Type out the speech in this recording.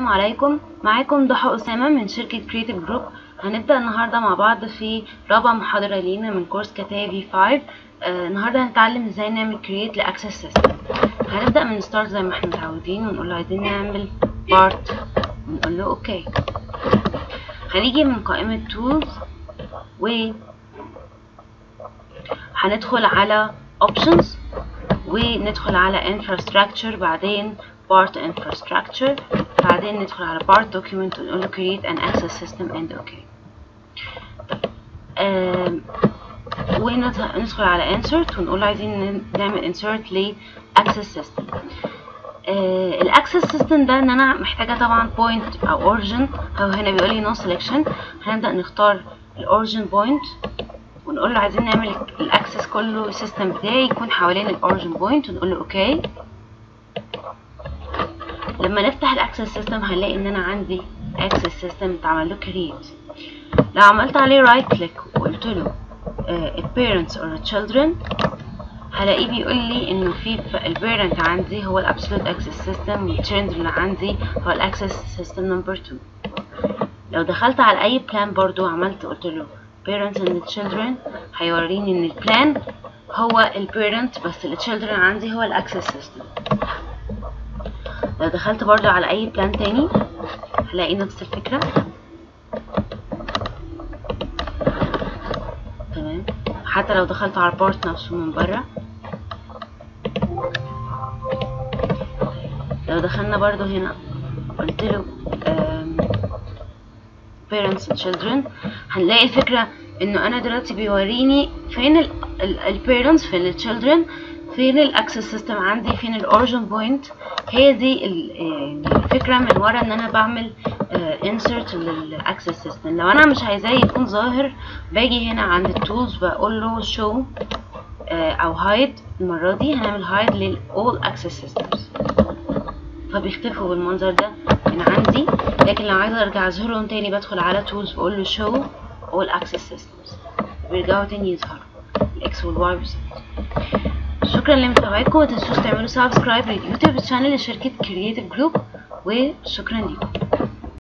عليكم معاكم ضحى أسامة من شركة كريتيف جروب هنبدأ النهاردة مع بعض في رابع محاضرة لينا من كورس كتاب في 5 آه النهاردة هنتعلم ازاي نعمل كرييت لأكسس سيستم هنبدأ من ستارت زي ما احنا متعودين ونقول له عايزين نعمل بارت ونقول له اوكي هنيجي من قائمة تولز و هندخل على options وندخل على infrastructure بعدين part infrastructure بعدين ندخل على part document ونقول له create an access system and okay طيب وندخل على insert ونقول له عايزين نعمل insert ل access system آه الاكسس سيستم ده ان انا محتاجه طبعا بوينت او اوريجن او هنا بيقول لي نو سelection هنبدا نختار الاوريجن بوينت ونقول له عايزين نعمل الاكسس كله السيستم بتاعي يكون حوالين الاوريجن بوينت ونقول له اوكي لما نفتح الاكسس سيستم هنلاقي ان انا عندي اكسس سيستم اتعمل له كرييت لو عملت عليه رايت كليك وقلت له uh, parents or children هلاقيه بيقول لي انه في البيرنت عندي هو الابسولوت اكسس سيستم والتشيلدرن عندي هو الاكسس سيستم نمبر 2 لو دخلت على اي بلان برضو عملت قلت له parents and children هيوريني ان البلان هو البيرنت بس التشيلدرن عندي هو الاكسس سيستم لو دخلت برضو على اي بلان تاني هلاقي نفس الفكرة تمام حتى لو دخلت على البورت نفسه من بره لو دخلنا برضو هنا قلت له parents and children هنلاقي الفكرة انه انا دلوقتي بيوريني فين ال parents فين ال children فين الاكسس سيستم عندي فين الاوريجن بوينت هي دي الفكرة من ورا ان انا بعمل insert للاكسس سيستم لو انا مش عايزاه يكون ظاهر باجي هنا عند التولز بقول له show او hide المرة دي هنعمل hide لل all access systems فبيختفوا بالمنظر ده من عندي لكن لو عايزة ارجع اظهرهم تاني بدخل على tools بقول له show all access systems بيرجعوا تاني يظهروا الاكس والواي بالظبط شكرا لمتابعتكم متنسوش تعملوا سبسكرايب لليوتيوب شانل لشركة كرييتيف جروب وشكرا لكم